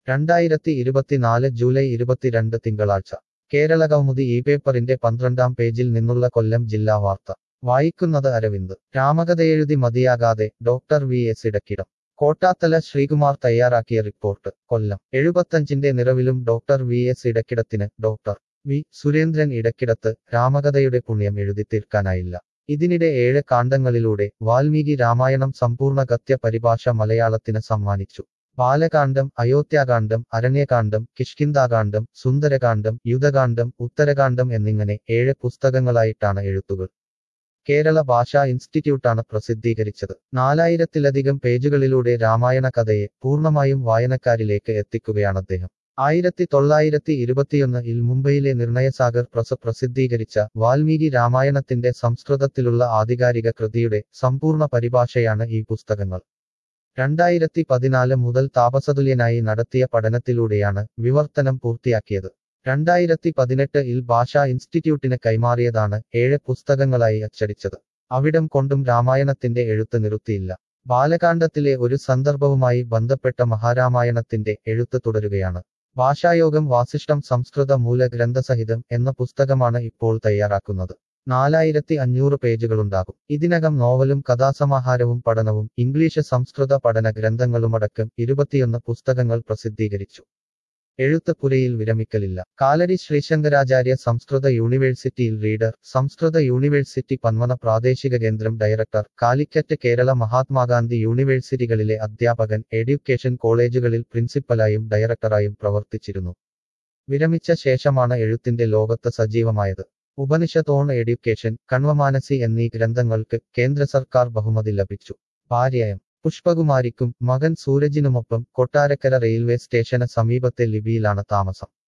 രണ്ടായിരത്തി ഇരുപത്തിനാല് ജൂലൈ ഇരുപത്തിരണ്ട് തിങ്കളാഴ്ച കേരള കൗമുദി ഈ പേപ്പറിന്റെ പന്ത്രണ്ടാം പേജിൽ നിന്നുള്ള കൊല്ലം ജില്ലാ വാർത്ത വായിക്കുന്നത് അരവിന്ദ് രാമകഥയെഴുതി മതിയാകാതെ doctor V S Edakkidam Kottathala Sreekumar തയ്യാറാക്കിയ റിപ്പോർട്ട് കൊല്ലം എഴുപത്തഞ്ചിന്റെ നിറവിലും ഡോക്ടർ വി എസ് ഇടക്കിടത്തിന് ഡോക്ടർ വി സുരേന്ദ്രൻ ഇടക്കിടത്ത് രാമകഥയുടെ പുണ്യം എഴുതി തീർക്കാനായില്ല ഇതിനിടെ ഏഴ് കാണ്ഡങ്ങളിലൂടെ വാൽമീകി രാമായണം സമ്പൂർണ്ണ ഗദ്യ പരിഭാഷ മലയാളത്തിന് സമ്മാനിച്ചു ബാലകാന്ഡം അയോധ്യാകാന്ഡം അരണ്യകാന്ഡം കിഷ്കിന്താകാന്ഡം സുന്ദരകാന്ഡം യുധകാന്ഡം ഉത്തരകാന്ഡം എന്നിങ്ങനെ ഏഴ് പുസ്തകങ്ങളായിട്ടാണ് എഴുത്തുകൾ കേരള ഭാഷാ ഇൻസ്റ്റിറ്റ്യൂട്ടാണ് പ്രസിദ്ധീകരിച്ചത് നാലായിരത്തിലധികം പേജുകളിലൂടെ രാമായണ കഥയെ പൂർണ്ണമായും വായനക്കാരിലേക്ക് എത്തിക്കുകയാണ് അദ്ദേഹം ആയിരത്തി തൊള്ളായിരത്തി ഇരുപത്തിയൊന്നിൽ മുംബൈയിലെ നിർണയസാഗർ പ്രസ് പ്രസിദ്ധീകരിച്ച വാൽമീകി രാമായണത്തിന്റെ സംസ്കൃതത്തിലുള്ള ആധികാരിക കൃതിയുടെ സമ്പൂർണ്ണ പരിഭാഷയാണ് ഈ പുസ്തകങ്ങൾ രണ്ടായിരത്തി പതിനാല് മുതൽ താപസതുല്യനായി നടത്തിയ പഠനത്തിലൂടെയാണ് വിവർത്തനം പൂർത്തിയാക്കിയത് രണ്ടായിരത്തി പതിനെട്ട് ഇൽ ഭാഷാ ഇൻസ്റ്റിറ്റ്യൂട്ടിന് കൈമാറിയതാണ് ഏഴ് പുസ്തകങ്ങളായി അച്ചടിച്ചത് അവിടം കൊണ്ടും രാമായണത്തിന്റെ എഴുത്ത് നിർത്തിയില്ല ബാലകാണ്ഡത്തിലെ ഒരു സന്ദർഭവുമായി ബന്ധപ്പെട്ട മഹാരാമായണത്തിന്റെ എഴുത്ത് തുടരുകയാണ് ഭാഷായോഗം വാസിഷ്ടം സംസ്കൃത മൂലഗ്രന്ഥസഹിതം എന്ന പുസ്തകമാണ് ഇപ്പോൾ തയ്യാറാക്കുന്നത് നാലായിരത്തി അഞ്ഞൂറ് പേജുകളുണ്ടാകും ഇതിനകം നോവലും കഥാസമാഹാരവും പഠനവും ഇംഗ്ലീഷ് സംസ്കൃത പഠന ഗ്രന്ഥങ്ങളുമടക്കം ഇരുപത്തിയൊന്ന് പുസ്തകങ്ങൾ പ്രസിദ്ധീകരിച്ചു എഴുത്തുപുരയിൽ വിരമിക്കലില്ല കാലടി ശ്രീശങ്കരാചാര്യ സംസ്കൃത യൂണിവേഴ്സിറ്റിയിൽ റീഡർ സംസ്കൃത യൂണിവേഴ്സിറ്റി പന്മന പ്രാദേശിക കേന്ദ്രം ഡയറക്ടർ കാലിക്കറ്റ് കേരള മഹാത്മാഗാന്ധി യൂണിവേഴ്സിറ്റികളിലെ അധ്യാപകൻ എഡ്യൂക്കേഷൻ കോളേജുകളിൽ പ്രിൻസിപ്പലായും ഡയറക്ടറായും പ്രവർത്തിച്ചിരുന്നു വിരമിച്ച ശേഷമാണ് എഴുത്തിന്റെ ലോകത്ത് സജീവമായത് ഉപനിഷത്തോൺ എഡ്യൂക്കേഷൻ കണ്വമാനസി എന്നീ ഗ്രന്ഥങ്ങൾക്ക് കേന്ദ്ര സർക്കാർ ബഹുമതി ലഭിച്ചു ഭാര്യയം പുഷ്പകുമാരിക്കും മകൻ സൂരജിനുമൊപ്പം കൊട്ടാരക്കര റെയിൽവേ സ്റ്റേഷന് സമീപത്തെ ലിബിയിലാണ് താമസം